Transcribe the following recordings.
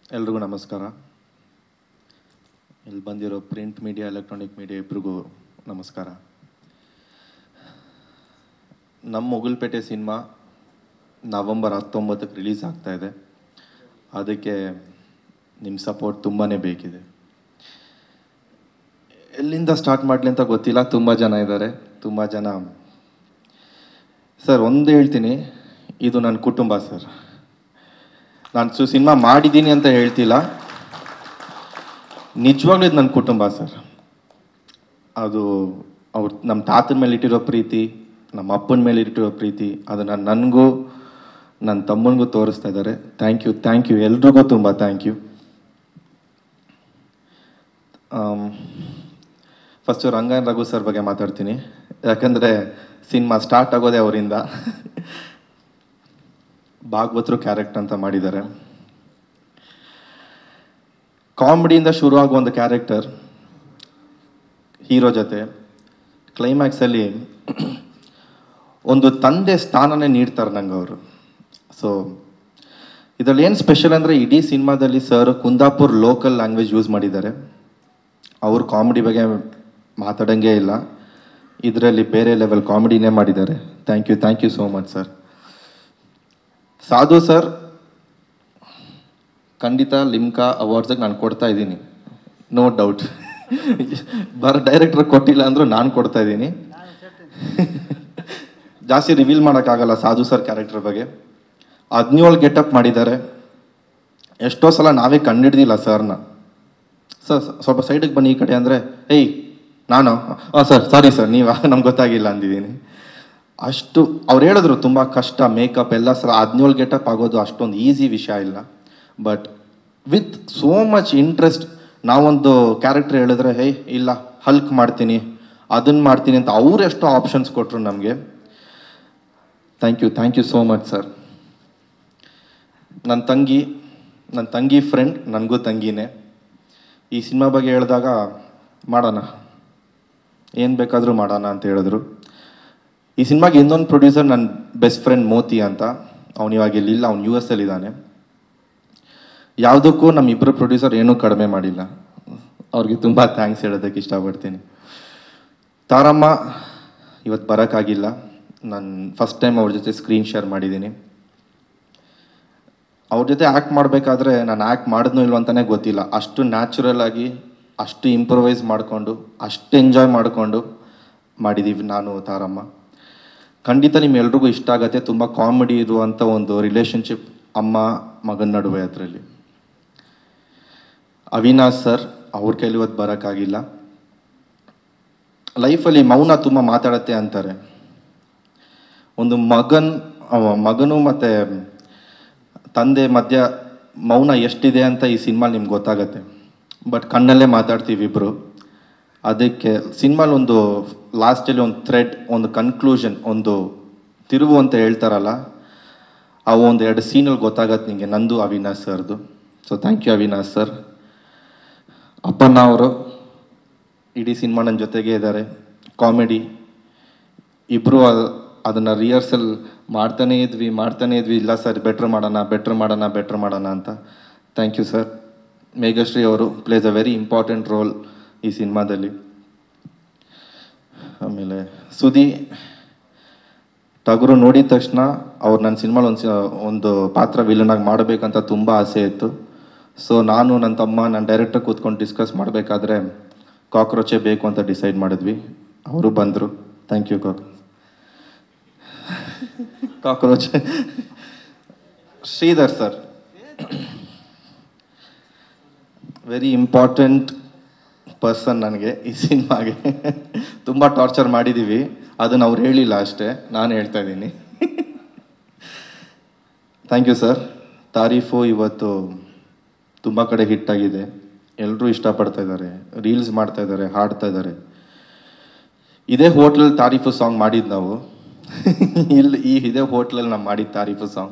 ಎಲ್ರಿಗೂ ನಮಸ್ಕಾರ ಇಲ್ಲಿ ಬಂದಿರೋ ಪ್ರಿಂಟ್ ಮೀಡಿಯಾ ಎಲೆಕ್ಟ್ರಾನಿಕ್ ಮೀಡಿಯಾ ಇಬ್ರಿಗೂ ನಮಸ್ಕಾರ ನಮ್ಮ ಮುಗುಲ್ಪೇಟೆ ಸಿನಿಮಾ ನವಂಬರ್ ಹತ್ತೊಂಬತ್ತಕ್ಕೆ ರಿಲೀಸ್ ಆಗ್ತಾ ಇದೆ ಅದಕ್ಕೆ ನಿಮ್ಮ ಸಪೋರ್ಟ್ ತುಂಬಾ ಬೇಕಿದೆ ಎಲ್ಲಿಂದ ಸ್ಟಾರ್ಟ್ ಮಾಡಲಿ ಅಂತ ಗೊತ್ತಿಲ್ಲ ತುಂಬ ಜನ ಇದ್ದಾರೆ ತುಂಬ ಜನ ಸರ್ ಒಂದು ಹೇಳ್ತೀನಿ ಇದು ನನ್ನ ಕುಟುಂಬ ಸರ್ ನಾನು ಸು ಸಿನಿಮಾ ಮಾಡಿದ್ದೀನಿ ಅಂತ ಹೇಳ್ತಿಲ್ಲ ನಿಜವಾಗ್ಲೂ ಇದು ನನ್ನ ಕುಟುಂಬ ಸರ್ ಅದು ಅವ್ರ ನಮ್ಮ ತಾತನ ಮೇಲೆ ಇಟ್ಟಿರೋ ಪ್ರೀತಿ ನಮ್ಮ ಅಪ್ಪನ ಮೇಲೆ ಇಟ್ಟಿರೋ ಪ್ರೀತಿ ಅದನ್ನು ನನಗೂ ನನ್ನ ತಮ್ಮನಿಗೂ ತೋರಿಸ್ತಾ ಇದ್ದಾರೆ ಥ್ಯಾಂಕ್ ಯು ಥ್ಯಾಂಕ್ ಯು ಎಲ್ರಿಗೂ ತುಂಬ thank you first Rangan Raghu sir ಬಗ್ಗೆ ಮಾತಾಡ್ತೀನಿ ಯಾಕಂದರೆ ಸಿನಿಮಾ ಸ್ಟಾರ್ಟ್ ಆಗೋದೇ ಅವರಿಂದ ಭಾಗವತರು ಕ್ಯಾರೆಕ್ಟರ್ ಅಂತ ಮಾಡಿದ್ದಾರೆ ಕಾಮಿಡಿಯಿಂದ ಶುರು ಆಗುವ ಒಂದು ಕ್ಯಾರೆಕ್ಟರ್ ಹೀರೋ ಜೊತೆ ಕ್ಲೈಮ್ಯಾಕ್ಸಲ್ಲಿ ಒಂದು ತಂದೆ ಸ್ಥಾನನೇ ನೀಡ್ತಾರೆ ನಂಗೆ ಅವರು ಸೊ ಇದರಲ್ಲಿ ಏನು ಸ್ಪೆಷಲ್ ಅಂದರೆ ಇಡೀ ಸಿನಿಮಾದಲ್ಲಿ sir Kundapur local language use ಮಾಡಿದ್ದಾರೆ ಅವರು ಕಾಮಿಡಿ ಬಗ್ಗೆ ಮಾತಾಡಂಗೇ ಇಲ್ಲ ಇದರಲ್ಲಿ ಬೇರೆ ಲೆವೆಲ್ ಕಾಮಿಡಿನೇ ಮಾಡಿದ್ದಾರೆ thank you thank you so much sir Sadhu sir ಖಂಡಿತ ಲಿಮ್ಕಾ ಅವಾರ್ಡ್ಸಿಗೆ ನಾನು ಕೊಡ್ತಾ ಇದ್ದೀನಿ ನೋ ಡೌಟ್ ಬರ ಡೈರೆಕ್ಟರ್ ಕೊಟ್ಟಿಲ್ಲ ಅಂದ್ರೂ ನಾನು ಕೊಡ್ತಾ ಇದ್ದೀನಿ ಜಾಸ್ತಿ ರಿವೀಲ್ ಮಾಡೋಕ್ಕಾಗಲ್ಲ ಸಾಧು ಸರ್ ಕ್ಯಾರೆಕ್ಟರ್ ಬಗ್ಗೆ ಹದಿನೇಳು ಗೆಟಪ್ ಮಾಡಿದ್ದಾರೆ ಎಷ್ಟೋ ಸಲ ನಾವೇ ಕಂಡಿಡ್ದಿಲ್ಲ ಸರ್ನ ಸರ್ ಸ್ವಲ್ಪ ಸೈಡಿಗೆ ಬನ್ನಿ ಈ ಕಡೆ ಅಂದರೆ ಏಯ್ ನಾನು ಹಾಂ ಸರ್ ಸಾರಿ ಸರ್ ನೀವು ನಮ್ಗೆ ಗೊತ್ತಾಗಿಲ್ಲ ಅಂದಿದ್ದೀನಿ ಅಷ್ಟು ಅವ್ರು ಹೇಳಿದ್ರು ತುಂಬ ಕಷ್ಟ ಮೇಕಪ್ ಎಲ್ಲ ಸಲ ಹದಿನೇಳು ಗೆಟಪ್ ಆಗೋದು ಅಷ್ಟೊಂದು ಈಸಿ ವಿಷಯ ಇಲ್ಲ but with so much interest ನಾವೊಂದು ಕ್ಯಾರೆಕ್ಟರ್ ಹೇಳಿದ್ರೆ ಹೇ ಇಲ್ಲ ಹಲ್ಕ್ ಮಾಡ್ತೀನಿ ಅದನ್ನು ಮಾಡ್ತೀನಿ ಅಂತ ಅವ್ರು ಎಷ್ಟೋ ಆಪ್ಷನ್ಸ್ ಕೊಟ್ಟರು ನಮಗೆ thank you thank you so much sir ನನ್ನ ತಂಗಿ ನನ್ನ ತಂಗಿ ಫ್ರೆಂಡ್ ನನಗೂ ತಂಗಿನೇ ಈ ಸಿನಿಮಾ ಬಗ್ಗೆ ಹೇಳಿದಾಗ ಮಾಡೋಣ ಏನು ಬೇಕಾದರೂ ಮಾಡೋಣ ಅಂತ ಹೇಳಿದ್ರು ಈ ಸಿನಿಮಾಗೆ ಇನ್ನೊಂದು ಪ್ರೊಡ್ಯೂಸರ್ ನನ್ನ ಬೆಸ್ಟ್ ಫ್ರೆಂಡ್ ಮೋತಿ ಅಂತ ಅವ್ನು ಇವಾಗ ಇಲ್ಲಿಲ್ಲ ಅವ್ನು ಯು ಎಸ್ ಇದ್ದಾನೆ ಯಾವುದಕ್ಕೂ ನಮ್ಮ ಇಬ್ಬರು ಪ್ರೊಡ್ಯೂಸರ್ ಏನೂ ಕಡಿಮೆ ಮಾಡಿಲ್ಲ ಅವ್ರಿಗೆ ತುಂಬ ಥ್ಯಾಂಕ್ಸ್ ಹೇಳೋದಕ್ಕೆ ಇಷ್ಟಪಡ್ತೀನಿ ತಾರಮ್ಮ ಇವತ್ತು ಬರೋಕ್ಕಾಗಿಲ್ಲ ನಾನು ಫಸ್ಟ್ ಟೈಮ್ ಅವ್ರ ಜೊತೆ ಸ್ಕ್ರೀನ್ ಶೇರ್ ಮಾಡಿದ್ದೀನಿ ಅವ್ರ ಜೊತೆ ಆ್ಯಕ್ಟ್ ಮಾಡಬೇಕಾದ್ರೆ ನಾನು ಆ್ಯಕ್ಟ್ ಮಾಡಿದ್ನೋ ಇಲ್ವೋ ಅಂತಲೇ ಗೊತ್ತಿಲ್ಲ ಅಷ್ಟು ನ್ಯಾಚುರಲ್ ಆಗಿ ಅಷ್ಟು ಇಂಪ್ರೊವೈಸ್ ಮಾಡಿಕೊಂಡು ಅಷ್ಟು ಎಂಜಾಯ್ ಮಾಡಿಕೊಂಡು ಮಾಡಿದ್ದೀವಿ ನಾನು ತಾರಮ್ಮ ಖಂಡಿತ ನಿಮ್ಮೆಲ್ರಿಗೂ ಇಷ್ಟ ಆಗತ್ತೆ ತುಂಬ ಕಾಮಿಡಿ ಇರುವಂಥ ಒಂದು ರಿಲೇಶನ್ಶಿಪ್ ಅಮ್ಮ ಮಗನ ನಡುವೆ ಅದರಲ್ಲಿ ಅವಿನಾಶ್ ಸರ್ ಅವ್ರ ಕೈಲಿ ಇವತ್ತು ಬರೋಕ್ಕಾಗಿಲ್ಲ ಲೈಫಲ್ಲಿ ಮೌನ ತುಂಬ ಮಾತಾಡತ್ತೆ ಅಂತಾರೆ ಒಂದು ಮಗನ್ ಅವ ಮಗನು ಮತ್ತು ತಂದೆ ಮಧ್ಯ ಮೌನ ಎಷ್ಟಿದೆ ಅಂತ ಈ ಸಿನಿಮಾ ನಿಮ್ಗೆ ಗೊತ್ತಾಗತ್ತೆ ಬಟ್ ಕಣ್ಣಲ್ಲೇ ಮಾತಾಡ್ತೀವಿ ಇಬ್ಬರು ಅದಕ್ಕೆ ಸಿನಿಮಾಲ್ ಒಂದು ಲಾಸ್ಟಲ್ಲಿ ಒಂದು ಥ್ರೆಡ್ ಒಂದು ಕನ್ಕ್ಲೂಷನ್ ಒಂದು ತಿರುವು ಅಂತ ಹೇಳ್ತಾರಲ್ಲ ಆ ಒಂದು ಎರಡು ಸೀನಲ್ಲಿ ಗೊತ್ತಾಗತ್ತೆ ನಿಮಗೆ ನಂದು ಅವಿನಾಶ್ ಸರ್ದು so thank you Avinash sir Appanna ಅವರು ಇಡೀ ಸಿನಿಮಾ ನನ್ನ ಜೊತೆಗೆ ಇದ್ದಾರೆ ಕಾಮಿಡಿ ಇಬ್ಬರು ಅದನ್ನು ರಿಹರ್ಸಲ್ ಮಾಡ್ತಾನೇ ಇದ್ವಿ ಮಾಡ್ತಾನೇ ಇದ್ವಿ ಇಲ್ಲ ಸರ್ ಬೆಟ್ರ್ ಮಾಡೋಣ ಬೆಟ್ರ್ ಮಾಡೋಣ ಬೆಟ್ರ್ ಮಾಡೋಣ ಅಂತ ಥ್ಯಾಂಕ್ ಯು ಸರ್ ಮೇಘಶ್ರೀ ಅವರು plays a very important role ಈ ಸಿನಿಮಾದಲ್ಲಿ ಆಮೇಲೆ ಸುದಿ ಟಗರು ನೋಡಿದ ತಕ್ಷಣ ಅವ್ರು ನನ್ನ ಸಿನಿಮಾಲಿ ಒಂದು ಒಂದು ಪಾತ್ರ ವಿಲನಾಗಿ ಮಾಡಬೇಕಂತ ತುಂಬ ಆಸೆ ಇತ್ತು ಸೊ ನಾನು ನನ್ನ ತಮ್ಮ ನನ್ನ ಡೈರೆಕ್ಟರ್ ಕೂತ್ಕೊಂಡು ಡಿಸ್ಕಸ್ ಮಾಡಬೇಕಾದ್ರೆ ಕಾಕ್ರೋಚೇ ಬೇಕು ಅಂತ ಡಿಸೈಡ್ ಮಾಡಿದ್ವಿ ಅವರು ಬಂದರು ಥ್ಯಾಂಕ್ ಯು ಕಾಕ್ cockroach Sridhar sir very important person ನನಗೆ ಈ ಸಿನಿಮಾಗೆ ತುಂಬ ಟಾರ್ಚರ್ ಮಾಡಿದ್ದೀವಿ ಅದನ್ನು ಅವ್ರು ಹೇಳಿಲ್ಲ ಅಷ್ಟೇ ನಾನು ಹೇಳ್ತಾ ಇದ್ದೀನಿ ಥ್ಯಾಂಕ್ ಯು ಸರ್ ತಾರೀಫು ಇವತ್ತು ತುಂಬ ಕಡೆ ಹಿಟ್ ಆಗಿದೆ ಎಲ್ಲರೂ ಇಷ್ಟಪಡ್ತಾ ಇದ್ದಾರೆ ರೀಲ್ಸ್ ಮಾಡ್ತಾ ಇದ್ದಾರೆ ಹಾಡ್ತಾ ಇದ್ದಾರೆ ಇದೇ ಹೋಟ್ಲಲ್ಲಿ ತಾರೀಫು ಸಾಂಗ್ ಮಾಡಿದ್ದು ನಾವು ಇಲ್ಲಿ ಈ ಇದೇ ಹೋಟ್ಲಲ್ಲಿ ನಾವು ಮಾಡಿದ್ದು ತಾರೀಫು ಸಾಂಗ್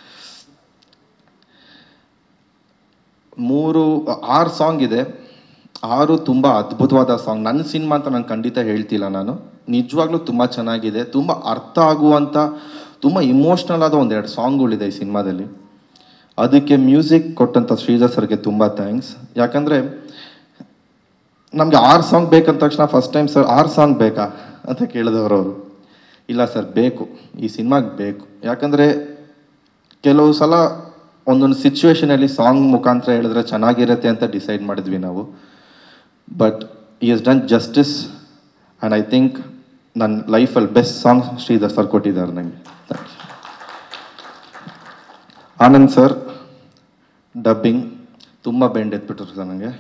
ಮೂರು ಆರು ಸಾಂಗ್ ಇದೆ ಆರು ತುಂಬ ಅದ್ಭುತವಾದ ಸಾಂಗ್ ನನ್ನ ಸಿನಿಮಾ ಅಂತ ನಾನು ಖಂಡಿತ ಹೇಳ್ತಿಲ್ಲ ನಾನು ನಿಜವಾಗ್ಲೂ ತುಂಬ ಚೆನ್ನಾಗಿದೆ ತುಂಬ ಅರ್ಥ ಆಗುವಂಥ ತುಂಬ ಇಮೋಷ್ನಲ್ ಆದ ಒಂದೆರಡು ಸಾಂಗ್ಗಳಿದೆ ಈ ಸಿನಿಮಾದಲ್ಲಿ ಅದಕ್ಕೆ ಮ್ಯೂಸಿಕ್ ಕೊಟ್ಟಂಥ ಶ್ರೀಧರ್ ಸರ್ಗೆ ತುಂಬ ಥ್ಯಾಂಕ್ಸ್ ಯಾಕಂದರೆ ನಮಗೆ ಆರು ಸಾಂಗ್ ಬೇಕಂದ ತಕ್ಷಣ ಫಸ್ಟ್ ಟೈಮ್ ಸರ್ ಆರು ಸಾಂಗ್ ಬೇಕಾ ಅಂತ ಕೇಳಿದವರು ಅವರು ಇಲ್ಲ ಸರ್ ಬೇಕು ಈ ಸಿನಿಮಾಗೆ ಬೇಕು ಯಾಕಂದರೆ ಕೆಲವು ಸಲ ಒಂದೊಂದು ಸಿಚುವೇಶನಲ್ಲಿ ಸಾಂಗ್ ಮುಖಾಂತರ ಹೇಳಿದ್ರೆ ಚೆನ್ನಾಗಿರುತ್ತೆ ಅಂತ ಡಿಸೈಡ್ ಮಾಡಿದ್ವಿ ನಾವು ಬಟ್ ಈ is done justice and I think ನನ್ನ ಲೈಫಲ್ಲಿ ಬೆಸ್ಟ್ ಸಾಂಗ್ ಶ್ರೀಧರ್ ಸರ್ ಕೊಟ್ಟಿದ್ದಾರೆ ನನಗೆ ಥ್ಯಾಂಕ್ಸ್ ಆನಂದ್ ಸರ್ ಡಬ್ಬಿಂಗ್ ತುಂಬ ಬೆಂಡ್ ಎತ್ಬಿಟ್ರು ಸರ್ ನನಗೆ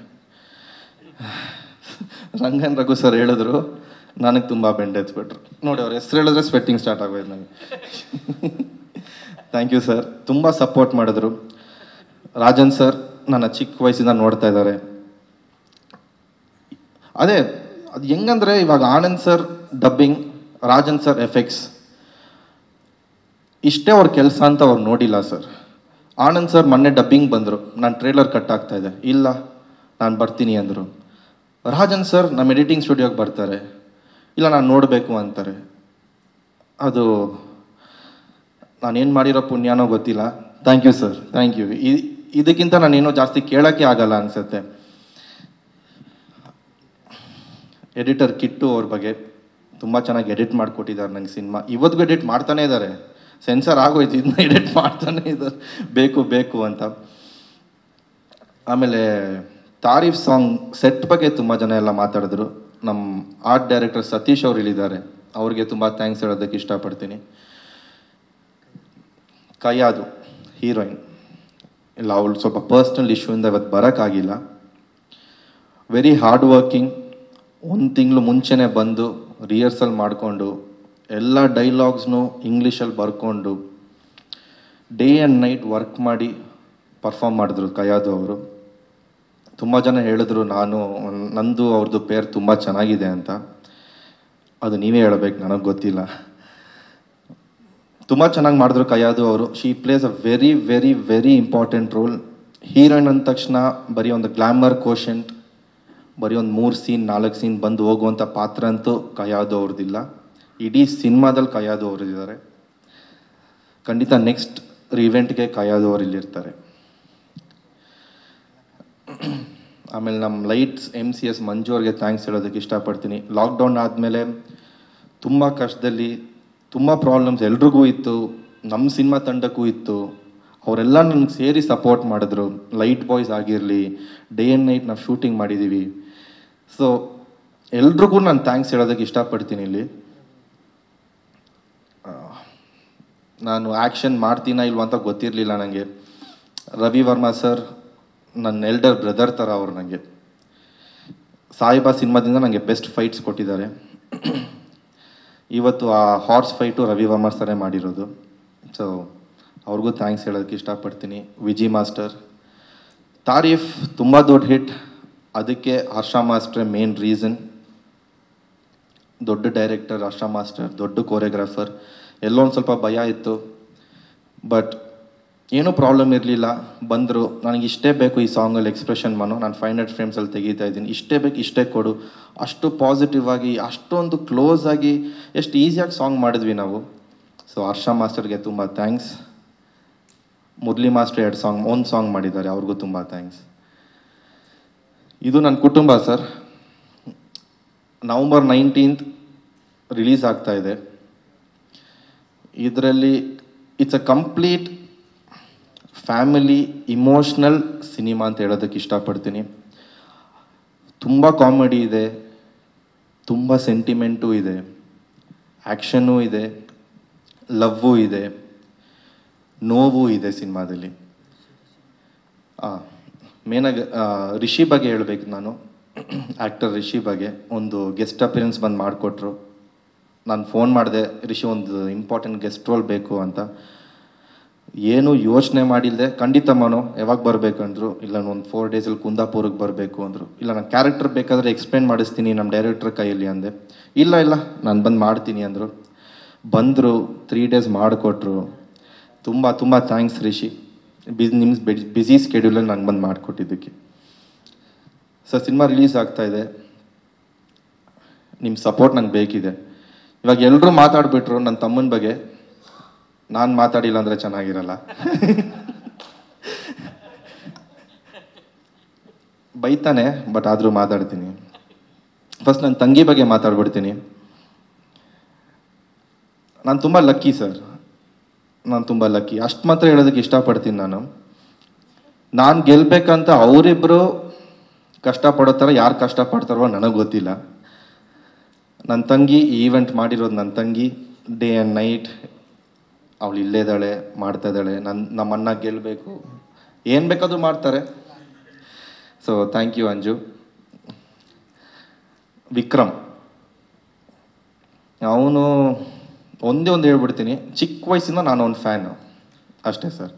ರಂಗನ್ ರಘು ಸರ್ ಹೇಳಿದ್ರು ನನಗೆ ತುಂಬ ಬೆಂಡ್ ಎತ್ಬಿಟ್ರು ನೋಡಿ ಅವ್ರ ಹೆಸರು ಹೇಳಿದ್ರೆ ಸ್ವೆಟ್ಟಿಂಗ್ ಸ್ಟಾರ್ಟ್ ಆಗೋಯ್ತು ನನಗೆ ಥ್ಯಾಂಕ್ ಯು ಸರ್ ತುಂಬ ಸಪೋರ್ಟ್ ಮಾಡಿದ್ರು ರಾಜನ್ ಸರ್ ನನ್ನ ಚಿಕ್ಕ ವಯಸ್ಸಿಂದ ನೋಡ್ತಾ ಇದ್ದಾರೆ ಅದೇ ಅದು ಹೆಂಗಂದ್ರೆ ಇವಾಗ Anand sir dubbing Rajan sir effects ಇಷ್ಟೇ ಅವ್ರ ಕೆಲಸ ಅಂತ ಅವ್ರು ನೋಡಿಲ್ಲ ಸರ್ ಆನಂದ್ ಸರ್ ಮೊನ್ನೆ ಡಬ್ಬಿಂಗ್ ಬಂದರು ನಾನು ಟ್ರೇಲರ್ ಕಟ್ ಆಗ್ತಾ ಇದೆ ಇಲ್ಲ ನಾನು ಬರ್ತೀನಿ ಅಂದರು ರಾಜನ್ ಸರ್ ನಮ್ಮ ಎಡಿಟಿಂಗ್ ಸ್ಟುಡಿಯೋಗೆ ಬರ್ತಾರೆ ಇಲ್ಲ ನಾನು ನೋಡಬೇಕು ಅಂತಾರೆ ಅದು ನಾನೇನು ಮಾಡಿರೋ ಪುಣ್ಯನೋ ಗೊತ್ತಿಲ್ಲ thank you sir thank you ಇದಕ್ಕಿಂತ ನಾನೇನೋ ಜಾಸ್ತಿ ಕೇಳೋಕ್ಕೆ ಆಗಲ್ಲ ಅನಿಸುತ್ತೆ ಎಡಿಟರ್ ಕಿಟ್ಟು ಅವ್ರ ಬಗ್ಗೆ ತುಂಬ ಚೆನ್ನಾಗಿ ಎಡಿಟ್ ಮಾಡಿಕೊಟ್ಟಿದ್ದಾರೆ ನಂಗೆ ಸಿನಿಮಾ ಇವತ್ತಿಗೂ ಎಡಿಟ್ ಮಾಡ್ತಾನೆ ಇದ್ದಾರೆ ಸೆನ್ಸರ್ ಆಗೋಯ್ತು ಇದನ್ನ ಎಡಿಟ್ ಮಾಡ್ತಾನೆ ಇದ್ದಾರೆ ಬೇಕು ಬೇಕು ಅಂತ ಆಮೇಲೆ ತಾರೀಫ್ ಸಾಂಗ್ ಸೆಟ್ ಬಗ್ಗೆ ತುಂಬ ಜನ ಎಲ್ಲ ಮಾತಾಡಿದ್ರು ನಮ್ಮ ಆರ್ಟ್ ಡೈರೆಕ್ಟರ್ ಸತೀಶ್ ಅವ್ರು ಇಲ್ಲಿದ್ದಾರೆ ಅವ್ರಿಗೆ ತುಂಬ ಥ್ಯಾಂಕ್ಸ್ ಹೇಳೋದಕ್ಕೆ ಇಷ್ಟಪಡ್ತೀನಿ ಕೈಯಾದು ಹೀರೋಯಿನ್ ಇಲ್ಲ ಅವಳು ಸ್ವಲ್ಪ ಪರ್ಸ್ನಲ್ ಇಶ್ಯೂಯಿಂದ ಇವತ್ತು ಬರೋಕ್ಕಾಗಿಲ್ಲ ವೆರಿ ಹಾರ್ಡ್ ವರ್ಕಿಂಗ್ ಒಂದು ತಿಂಗಳು ಮುಂಚೆನೇ ಬಂದು ರಿಹರ್ಸಲ್ ಮಾಡಿಕೊಂಡು ಎಲ್ಲ ಡೈಲಾಗ್ಸ್ನು ಇಂಗ್ಲೀಷಲ್ಲಿ ಬರ್ಕೊಂಡು ಡೇ ಆ್ಯಂಡ್ ನೈಟ್ ವರ್ಕ್ ಮಾಡಿ ಪರ್ಫಾರ್ಮ್ ಮಾಡಿದ್ರು ಕಯಾದು ಅವರು ತುಂಬ ಜನ ಹೇಳಿದ್ರು ನಾನು ನಂದು ಅವ್ರದ್ದು ಪೇರ್ ತುಂಬ ಚೆನ್ನಾಗಿದೆ ಅಂತ ಅದು ನೀವೇ ಹೇಳಬೇಕು ನನಗೆ ಗೊತ್ತಿಲ್ಲ ತುಂಬ ಚೆನ್ನಾಗಿ ಮಾಡಿದ್ರು ಕಯಾದು ಅವರು she plays a very very very important role heroine ಅಂದ ತಕ್ಷಣ ಬರೀ ಒಂದು ಗ್ಲಾಮರ್ ಕೋಶೆಂಟ್ ಬರೀ ಒಂದು ಮೂರು ಸೀನ್ ನಾಲ್ಕು ಸೀನ್ ಬಂದು ಹೋಗುವಂಥ ಪಾತ್ರ ಅಂತೂ ಕಯಾದು ಅವ್ರದ್ದಿಲ್ಲ ಇಡೀ ಸಿನಿಮಾದಲ್ಲಿ ಕಯಾದು ಅವ್ರದ್ದಿದ್ದಾರೆ ಖಂಡಿತ ನೆಕ್ಸ್ಟ್ ಇವೆಂಟ್ಗೆ ಕಯಾದು ಅವ್ರು ಇಲ್ಲಿರ್ತಾರೆ ಆಮೇಲೆ ನಮ್ಮ lights M C S Manju ಅವ್ರಿಗೆ ಥ್ಯಾಂಕ್ಸ್ ಹೇಳೋದಕ್ಕೆ ಇಷ್ಟಪಡ್ತೀನಿ ಲಾಕ್ಡೌನ್ ಆದಮೇಲೆ ತುಂಬ ಕಷ್ಟದಲ್ಲಿ ತುಂಬ ಪ್ರಾಬ್ಲಮ್ಸ್ ಎಲ್ರಿಗೂ ಇತ್ತು ನಮ್ಮ ಸಿನಿಮಾ ತಂಡಕ್ಕೂ ಇತ್ತು ಅವರೆಲ್ಲ ನನಗೆ ಸೇರಿ ಸಪೋರ್ಟ್ ಮಾಡಿದ್ರು ಲೈಟ್ ಬಾಯ್ಸ್ ಆಗಿರಲಿ ಡೇ ಆ್ಯಂಡ್ ನೈಟ್ ನಾವು ಶೂಟಿಂಗ್ ಮಾಡಿದ್ದೀವಿ ಸೊ ಎಲ್ರಿಗೂ ನಾನು ಥ್ಯಾಂಕ್ಸ್ ಹೇಳೋದಕ್ಕೆ ಇಷ್ಟಪಡ್ತೀನಿ ಇಲ್ಲಿ ಆ, ನಾನು ಆ್ಯಕ್ಷನ್ ಮಾಡ್ತೀನಾ ಇಲ್ವಾ ಅಂತ ಗೊತ್ತಿರಲಿಲ್ಲ ನನಗೆ ರವಿ ವರ್ಮಾ ಸರ್ ನನ್ನ ಎಲ್ಡರ್ ಬ್ರದರ್ ಥರ ಅವರು ನನಗೆ ಸಾಯಿಬಾ ಸಿನಿಮಾದಿಂದ ನನಗೆ ಬೆಸ್ಟ್ ಫೈಟ್ಸ್ ಕೊಟ್ಟಿದ್ದಾರೆ ಇವತ್ತು ಆ ಹಾರ್ಸ್ ಫೈಟು ರವಿ ವರ್ಮಾ ಸರೇ ಮಾಡಿರೋದು ಸೊ ಅವ್ರಿಗೂ ಥ್ಯಾಂಕ್ಸ್ ಹೇಳೋದಕ್ಕೆ ಇಷ್ಟಪಡ್ತೀನಿ ವಿಜಿ ಮಾಸ್ಟರ್ ತಾರೀಫ್ ತುಂಬ ದೊಡ್ಡ ಹಿಟ್ ಅದಕ್ಕೆ ಹರ್ಷ ಮಾಸ್ಟ್ರೇ ಮೇನ್ ರೀಸನ್ ದೊಡ್ಡ ಡೈರೆಕ್ಟರ್ ಹರ್ಷ ಮಾಸ್ಟರ್ ದೊಡ್ಡ ಕೋರಿಯೋಗ್ರಾಫರ್ ಎಲ್ಲೋ ಒಂದು ಸ್ವಲ್ಪ ಭಯ ಇತ್ತು ಬಟ್ ಏನೂ ಪ್ರಾಬ್ಲಮ್ ಇರಲಿಲ್ಲ ಬಂದರು ನನಗೆ ಇಷ್ಟೇ ಬೇಕು ಈ ಸಾಂಗಲ್ಲಿ ಎಕ್ಸ್ಪ್ರೆಷನ್ ಮನು ನಾನು ಫೈವ್ ಹಂಡ್ರೆಡ್ ಫ್ರೇಮ್ಸಲ್ಲಿ ತೆಗಿತಾ ಇದ್ದೀನಿ ಇಷ್ಟೇ ಬೇಕು ಇಷ್ಟೇ ಕೊಡು ಅಷ್ಟು ಪಾಸಿಟಿವ್ ಆಗಿ ಅಷ್ಟೊಂದು ಕ್ಲೋಸ್ ಆಗಿ ಎಷ್ಟು ಈಸಿಯಾಗಿ ಸಾಂಗ್ ಮಾಡಿದ್ವಿ ನಾವು ಸೊ ಹರ್ಷ ಮಾಸ್ಟರ್ಗೆ ತುಂಬ ಥ್ಯಾಂಕ್ಸ್ ಮುರಳಿ ಮಾಸ್ಟರ್ ಎರಡು ಸಾಂಗ್ ಒಂದು ಸಾಂಗ್ ಮಾಡಿದ್ದಾರೆ ಅವ್ರಿಗೂ ತುಂಬ ಥ್ಯಾಂಕ್ಸ್ ಇದು ನನ್ನ ಕುಟುಂಬ ಸರ್ ನವಂಬರ್ ನೈನ್ಟೀನ್ತ್ ರಿಲೀಸ್ ಆಗ್ತಾ ಇದೆ ಇದರಲ್ಲಿ it's a complete family emotional cinema ಅಂತ ಹೇಳೋದಕ್ಕೆ ಇಷ್ಟಪಡ್ತೀನಿ ತುಂಬ ಕಾಮಿಡಿ ಇದೆ ತುಂಬ ಸೆಂಟಿಮೆಂಟು ಇದೆ ಆ್ಯಕ್ಷನ್ನೂ ಇದೆ ಲವ್ವು ಇದೆ ನೋವು ಇದೆ ಸಿನಿಮಾದಲ್ಲಿ ಮೇನಾಗಿ ರಿಷಿ ಬಗ್ಗೆ ಹೇಳ್ಬೇಕು ನಾನು ಆ್ಯಕ್ಟರ್ ರಿಷಿ ಬಗ್ಗೆ ಒಂದು ಗೆಸ್ಟ್ ಅಪಿಯರೆನ್ಸ್ ಬಂದು ಮಾಡಿಕೊಟ್ರು ನಾನು ಫೋನ್ ಮಾಡಿದೆ ರಿಷಿ ಒಂದು ಇಂಪಾರ್ಟೆಂಟ್ ಗೆಸ್ಟ್ ರೋಲ್ ಬೇಕು ಅಂತ ಏನು ಯೋಚನೆ ಮಾಡಿಲ್ಲದೆ ಖಂಡಿತ ಮನೋ ಯಾವಾಗ ಬರಬೇಕಂದ್ರು ಇಲ್ಲ ಒಂದು ಫೋರ್ ಡೇಸಲ್ಲಿ ಕುಂದಾಪುರಕ್ಕೆ ಬರಬೇಕು ಅಂದರು ಇಲ್ಲ ನಾನು ಕ್ಯಾರೆಕ್ಟರ್ ಬೇಕಾದರೆ ಎಕ್ಸ್ಪ್ಲೇನ್ ಮಾಡಿಸ್ತೀನಿ ನಮ್ಮ ಡೈರೆಕ್ಟರ್ ಕೈಯಲ್ಲಿ ಅಂದೆ ಇಲ್ಲ ಇಲ್ಲ ನಾನು ಬಂದು ಮಾಡ್ತೀನಿ ಅಂದರು ಬಂದರು ತ್ರೀ ಡೇಸ್ ಮಾಡಿಕೊಟ್ರು ತುಂಬ ತುಂಬ ಥ್ಯಾಂಕ್ಸ್ ರಿಷಿ ಬಿಸ್ ನಿಮ್ಮ ಬ್ಯುಸಿ ಸ್ಕೆಡ್ಯೂಲಲ್ಲಿ ನಂಗೆ ಬಂದು ಮಾಡಿಕೊಟ್ಟಿದ್ದಕ್ಕೆ ಸರ್ ಸಿನಿಮಾ ರಿಲೀಸ್ ಆಗ್ತಾ ಇದೆ ನಿಮ್ಮ ಸಪೋರ್ಟ್ ನಂಗೆ ಬೇಕಿದೆ ಇವಾಗ ಎಲ್ಲರೂ ಮಾತಾಡ್ಬಿಟ್ರು ನನ್ನ ತಮ್ಮನ ಬಗ್ಗೆ ನಾನು ಮಾತಾಡಿಲ್ಲ ಅಂದರೆ ಚೆನ್ನಾಗಿರಲ್ಲ ಬೈತಾನೆ ಬಟ್ ಆದರೂ ಮಾತಾಡ್ತೀನಿ ಫಸ್ಟ್ ನನ್ನ ತಂಗಿ ಬಗ್ಗೆ ಮಾತಾಡ್ಬಿಡ್ತೀನಿ ನಾನು ತುಂಬ ಲಕ್ಕಿ ಸರ್ ನಾನು ತುಂಬ ಲಕ್ಕಿ ಅಷ್ಟು ಮಾತ್ರ ಹೇಳೋದಕ್ಕೆ ಇಷ್ಟಪಡ್ತೀನಿ ನಾನು ನಾನು ಗೆಲ್ಬೇಕಂತ ಅವರಿಬ್ಬರು ಕಷ್ಟಪಡೋ ಥರ ಯಾರು ಕಷ್ಟಪಡ್ತಾರೋ ನನಗೆ ಗೊತ್ತಿಲ್ಲ ನನ್ನ ತಂಗಿ ಈವೆಂಟ್ ಮಾಡಿರೋದು ನನ್ನ ತಂಗಿ ಡೇ ಆ್ಯಂಡ್ ನೈಟ್ ಅವಳು ಇಲ್ಲೇ ಇದ್ದಾಳೆ ಮಾಡ್ತಾ ಇದ್ದಾಳೆ ನನ್ನ ನಮ್ಮನ್ನ ಗೆಲ್ಲಬೇಕು ಏನು ಬೇಕಾದ್ರೂ ಮಾಡ್ತಾರೆ so thank you Anju Vikram ಅವನು ಒಂದೇ ಒಂದು ಹೇಳ್ಬಿಡ್ತೀನಿ ಚಿಕ್ಕ ವಯಸ್ಸಿಂದ ನಾನು ಒಂದು ಫ್ಯಾನು ಅಷ್ಟೇ ಸರ್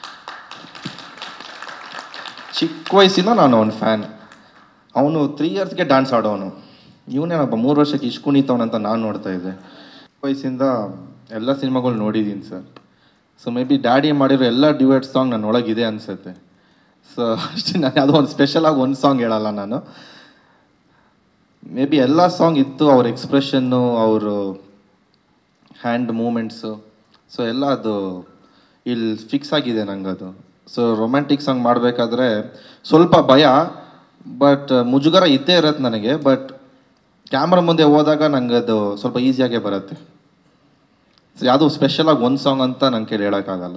ಚಿಕ್ಕ ವಯಸ್ಸಿಂದ ನಾನು ಅವನ ಫ್ಯಾನ್ ಅವನು ತ್ರೀ ಇಯರ್ಸ್ಗೆ ಡ್ಯಾನ್ಸ್ ಆಡೋನು ಇವನೇನಪ್ಪ ಮೂರು ವರ್ಷಕ್ಕೆ ಇಷ್ಟು ಕುಣಿತವನಂತ ನಾನು ನೋಡ್ತಾ ಇದ್ದೆ ವಯಸ್ಸಿಂದ ಎಲ್ಲ ಸಿನಿಮಾಗಳು ನೋಡಿದ್ದೀನಿ sir so maybe daddy ಮಾಡಿರೋ ಎಲ್ಲ ಡ್ಯೂಯೆಟ್ ಸಾಂಗ್ ನನ್ನ ಒಳಗಿದೆ ಅನಿಸುತ್ತೆ ಸೊ ಅಷ್ಟೇ ನಾನು ಯಾವುದೋ ಒಂದು ಸ್ಪೆಷಲ್ ಆಗಿ ಒಂದು ಸಾಂಗ್ ಹೇಳಲ್ಲ ನಾನು ಮೇ ಬಿ ಎಲ್ಲ ಸಾಂಗ್ ಇತ್ತು ಅವ್ರ ಎಕ್ಸ್ಪ್ರೆಷನ್ನು ಅವರು ಹ್ಯಾಂಡ್ ಮೂಮೆಂಟ್ಸು ಸೊ ಎಲ್ಲ ಅದು ಇಲ್ಲಿ ಫಿಕ್ಸ್ ಆಗಿದೆ ನಂಗೆ ಅದು ಸೊ ರೊಮ್ಯಾಂಟಿಕ್ ಸಾಂಗ್ ಮಾಡಬೇಕಾದ್ರೆ ಸ್ವಲ್ಪ ಭಯ ಬಟ್ ಮುಜುಗರ ಇದ್ದೇ ಇರತ್ತೆ ನನಗೆ ಬಟ್ ಕ್ಯಾಮ್ರಾ ಮುಂದೆ ಹೋದಾಗ ನಂಗೆ ಅದು ಸ್ವಲ್ಪ ಈಸಿಯಾಗೇ ಬರುತ್ತೆ ಸೊ ಯಾವುದೋ ಸ್ಪೆಷಲಾಗಿ ಒಂದು ಸಾಂಗ್ ಅಂತ ನಂಗೆ ಕೇಳಿ ಹೇಳೋಕ್ಕಾಗಲ್ಲ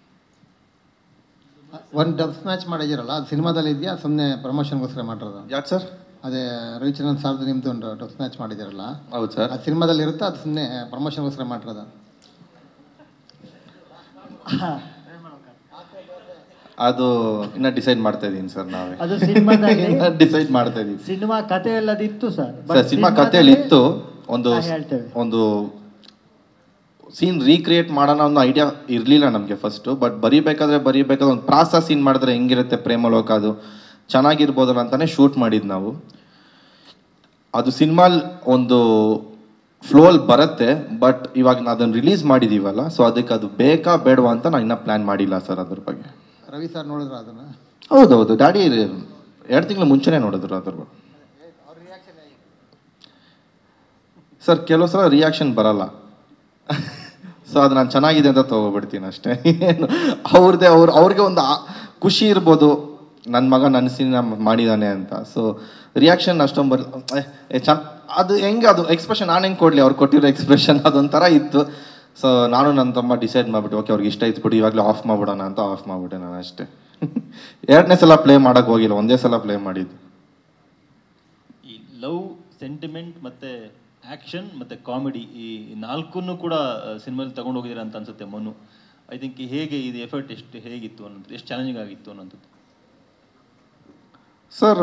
ಒಂದು ಡಬ್ ಸ್ಮ್ಯಾಚ್ ಮಾಡಿದಿರಲ್ಲ ಅದು ಸಿನಿಮಾದಲ್ಲಿ ಇದೆಯಾ ಸುಮ್ಮನೆ ಪ್ರಮೋಷನ್ಗೋಸ್ಕರ ಮಾಡಿರೋದು ಯಾಕೆ ಸರ್ ಅದೇ ರವಿಚಂದ್ರನ್ ಸಾರ್ದು ನಿಮ್ದು ಒಂದು ಡಬ್ ಸ್ಮ್ಯಾಚ್ ಮಾಡಿದಿರಲ್ಲ ಹೌದು ಸರ್ ಅದು ಸಿನಿಮಾದಲ್ಲಿ ಇರುತ್ತಾ ಅದು ಸುಮ್ಮನೆ ಪ್ರಮೋಷನ್ಗೋಸ್ಕರ ಮಾಡಿರೋದು ಅದು ಇನ್ನ ಡಿಸೈಡ್ ಮಾಡ್ತಾ ಇದೀನಿ ಸರ್ ನಾವೇ ಅದು ಸಿನಿಮಾದಲ್ಲಿ ಡಿಸೈಡ್ ಮಾಡ್ತಾ ಇದೀವಿ ಸಿನಿಮಾ ಕತೆ ಎಲ್ಲದಿತ್ತು ಸರ್ ಸರ್ ಸಿನಿಮಾ ಕಥೆಯಲ್ಲಿ ಇತ್ತು ಒಂದು ಹಾ, ಹೇಳ್ತೇವೆ. ಒಂದು ಸೀನ್ ರೀಕ್ರಿಯೇಟ್ ಮಾಡೋಣ ಅನ್ನೋ ಐಡಿಯಾ ಇರಲಿಲ್ಲ ನಮಗೆ ಫಸ್ಟು ಬಟ್ ಬರಿಬೇಕಾದ್ರೆ ಬರಿಬೇಕಾದ್ರೆ ಒಂದು ಪ್ರಾಸ ಸೀನ್ ಮಾಡಿದ್ರೆ ಹೆಂಗಿರುತ್ತೆ ಪ್ರೇಮಲೋಕ ಅದು ಚೆನ್ನಾಗಿರ್ಬೋದಲ್ಲ ಅಂತಾನೆ ಶೂಟ್ ಮಾಡಿದ್ದು ನಾವು ಅದು ಸಿನಿಮಾಲ್ ಒಂದು ಫ್ಲೋಲ್ ಬರುತ್ತೆ ಬಟ್ ಇವಾಗ ನಾವು ಅದನ್ನು ರಿಲೀಸ್ ಮಾಡಿದೀವಲ್ಲ ಸೊ ಅದಕ್ಕೆ ಅದು ಬೇಕಾ ಬೇಡವಾ ಅಂತ ನಾನು ಇನ್ನೂ ಪ್ಲ್ಯಾನ್ ಮಾಡಿಲ್ಲ ಸರ್ ಅದ್ರ ಬಗ್ಗೆ ರವಿ ಸರ್ ನೋಡಿದ್ರ ಅದನ್ನ ಹೌದೌದು ಡ್ಯಾಡಿ ಎರಡು ತಿಂಗಳು ಮುಂಚೆನೇ ನೋಡಿದ್ರು ಅದ್ರ ಬಗ್ಗೆ. ಸರ್ ಕೆಲವು ಸಲ ರಿಯಾಕ್ಷನ್ ಬರಲ್ಲ ಸೊ ಅದು ನಾನು ಚೆನ್ನಾಗಿದೆ ಅಂತ ತಗೋಬಿಡ್ತೀನಿ ಅಷ್ಟೇ ಏನು ಅವ್ರದ್ದೇ ಅವ್ರು ಅವ್ರಿಗೆ ಒಂದು ಆ- ಖುಷಿ ಇರ್ಬೋದು ನನ್ನ ಮಗ ನನ್ನ ಸಿನಿಮಾ ಮಾಡಿದಾನೆ ಅಂತ ಸೊ ರಿಯಾಕ್ಷನ್ ಅಷ್ಟೊಂದು ಬರ್ ಏ ಚೆನ್ನ ಅದು ಹೆಂಗೆ ಅದು ಎಕ್ಸ್ಪ್ರೆಷನ್ ನಾನು ಹೆಂಗೆ ಕೊಡಲಿ ಅವ್ರು ಕೊಟ್ಟಿರೋ ಎಕ್ಸ್ಪ್ರೆಷನ್ ಅದೊಂಥರ ಇತ್ತು ಸೊ ನಾನು ನನ್ನ ತಮ್ಮ ಡಿಸೈಡ್ ಮಾಡಿಬಿಟ್ಟು ಓಕೆ ಅವ್ರಿಗೆ ಇಷ್ಟ ಇತ್ತು ಬಿಡಿ ಇವಾಗಲೇ ಆಫ್ ಮಾಡ್ಬಿಡೋಣ ಅಂತ ಆಫ್ ಮಾಡಿಬಿಟ್ಟೆ ನಾನು ಅಷ್ಟೇ ಎರಡನೇ ಸಲ ಪ್ಲೇ ಮಾಡೋಕ್ಕೆ ಹೋಗಿಲ್ಲ ಒಂದೇ ಸಲ ಪ್ಲೇ ಮಾಡಿದ್ದು ಈ ಲವ್ ಸೆಂಟಿಮೆಂಟ್ ಮತ್ತೆ ಆಕ್ಷನ್ ಮತ್ತೆ ಕಾಮಿಡಿ ಈ ನಾಲ್ಕನ್ನು ಕೂಡ ಸಿನಿಮಾದಲ್ಲಿ ತಗೊಂಡು ಹೋಗಿದ್ದೀರಾ ಅಂತ ಅನ್ಸುತ್ತೆ ಮನು ಐ ಥಿಂಕ್ ಹೇಗೆ ಇದು ಎಫರ್ಟ್ ಎಷ್ಟು ಹೇಗಿತ್ತು ಅನ್ನೋದು ಎಷ್ಟು ಚಾಲೆಂಜಿಂಗ್ ಆಗಿತ್ತು ಅನ್ನೋದು ಸರ್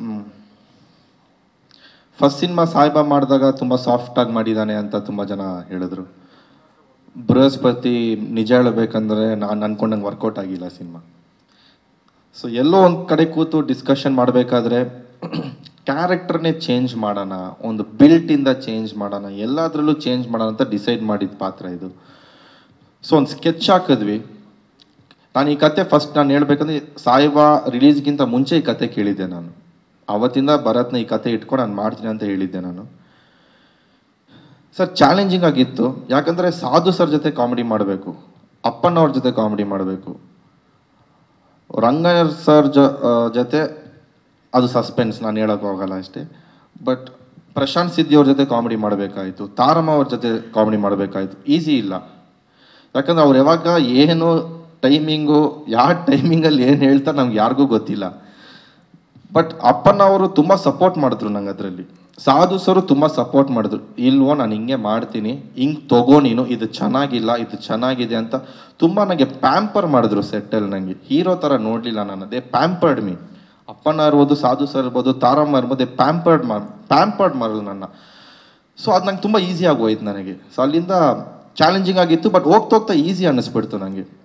ಫಸ್ಟ್ ಸಿನಿಮಾ ಸಾಯಿಬಾ ಮಾಡಿದಾಗ ತುಂಬ ಸಾಫ್ಟಾಗಿ ಮಾಡಿದ್ದಾನೆ ಅಂತ ತುಂಬ ಜನ ಹೇಳಿದ್ರು ಬೃಹಸ್ಪತಿ ನಿಜ ಹೇಳಬೇಕಂದ್ರೆ ನಾನು ಅನ್ಕೊಂಡಂಗೆ ವರ್ಕೌಟ್ ಆಗಿಲ್ಲ ಸಿನಿಮಾ ಸೊ ಎಲ್ಲೋ ಒಂದು ಕಡೆ ಕೂತು ಡಿಸ್ಕಷನ್ ಮಾಡಬೇಕಾದ್ರೆ ಕ್ಯಾರೆಕ್ಟರ್ನೇ ಚೇಂಜ್ ಮಾಡೋಣ ಒಂದು ಬಿಲ್ಟಿಂದ ಚೇಂಜ್ ಮಾಡೋಣ ಎಲ್ಲದರಲ್ಲೂ ಚೇಂಜ್ ಮಾಡೋಣ ಅಂತ ಡಿಸೈಡ್ ಮಾಡಿದ ಪಾತ್ರ ಇದು ಸೊ ಒಂದು ಸ್ಕೆಚ್ ಹಾಕಿದ್ವಿ ನಾನು ಈ ಕತೆ ಫಸ್ಟ್ ನಾನು ಹೇಳ್ಬೇಕಂದ್ರೆ ಸಾಯಿಬಾ ರಿಲೀಸ್ಗಿಂತ ಮುಂಚೆ ಈ ಕತೆ ಕೇಳಿದ್ದೆ ನಾನು ಅವತ್ತಿಂದ ಭರತ್ನ ಈ ಕತೆ ಇಟ್ಕೊಂಡು ನಾನು ಮಾಡ್ತೀನಿ ಅಂತ ಹೇಳಿದ್ದೆ ನಾನು ಸರ್ ಚಾಲೆಂಜಿಂಗ್ ಆಗಿತ್ತು ಯಾಕಂದ್ರೆ ಸಾಧು ಸರ್ ಜೊತೆ ಕಾಮಿಡಿ ಮಾಡಬೇಕು ಅಪ್ಪಣ್ಣವ್ರ ಜೊತೆ ಕಾಮಿಡಿ ಮಾಡಬೇಕು ರಂಗಯ್ಯ ಸರ್ ಜೊ ಆ, ಜೊತೆ ಅದು ಸಸ್ಪೆನ್ಸ್ ನಾನು ಹೇಳೋಕೆ ಹೋಗಲ್ಲ ಅಷ್ಟೇ ಬಟ್ ಪ್ರಶಾಂತ್ ಸಿದ್ದಿ ಅವ್ರ ಜೊತೆ ಕಾಮಿಡಿ ಮಾಡಬೇಕಾಯಿತು ತಾರಮ್ಮ ಅವ್ರ ಜೊತೆ ಕಾಮಿಡಿ ಮಾಡಬೇಕಾಯಿತು ಈಸಿ ಇಲ್ಲ ಯಾಕಂದ್ರೆ ಅವ್ರು ಯಾವಾಗ ಏನು ಟೈಮಿಂಗು ಯಾವ ಟೈಮಿಂಗಲ್ಲಿ ಏನು ಹೇಳ್ತಾರೆ ನಮ್ಗೆ ಯಾರಿಗೂ ಗೊತ್ತಿಲ್ಲ ಬಟ್ ಅಪ್ಪನ ಅವರು ತುಂಬ ಸಪೋರ್ಟ್ ಮಾಡಿದ್ರು ನಂಗೆ ಅದರಲ್ಲಿ ಸಾಧು ಸರು ತುಂಬ ಸಪೋರ್ಟ್ ಮಾಡಿದ್ರು ಇಲ್ವೋ ನಾನು ಹಿಂಗೆ ಮಾಡ್ತೀನಿ ಹಿಂಗೆ ತಗೋ ನೀನು ಇದು ಚೆನ್ನಾಗಿಲ್ಲ ಇದು ಚೆನ್ನಾಗಿದೆ ಅಂತ ತುಂಬ ನನಗೆ ಪ್ಯಾಂಪರ್ ಮಾಡಿದ್ರು ಸೆಟ್ಟಲ್ಲಿ ನನಗೆ ಹೀರೋ ಥರ ನೋಡಲಿಲ್ಲ ನಾನು ಅದೇ ಪ್ಯಾಂಪರ್ಡ್ ಮೀ ಅಪ್ಪನ ಇರ್ಬೋದು ಸಾಧು ಸರ್ ಇರ್ಬೋದು ತಾರಮ್ಮ ಇರ್ಬೋದು ಪ್ಯಾಂಪರ್ಡ್ ಮಾರ್ ಪ್ಯಾಂಪರ್ಡ್ ಮಾಡಲು ನನ್ನ ಸೊ ಅದು ನಂಗೆ ತುಂಬ ಈಸಿ ಆಗೋಯ್ತು ನನಗೆ ಸೊ ಅಲ್ಲಿಂದ ಚಾಲೆಂಜಿಂಗ್ ಆಗಿತ್ತು ಬಟ್ ಹೋಗ್ತಾ ಹೋಗ್ತಾ ಈಸಿ ಅನ್ನಿಸ್ಬಿಡ್ತು ನನಗೆ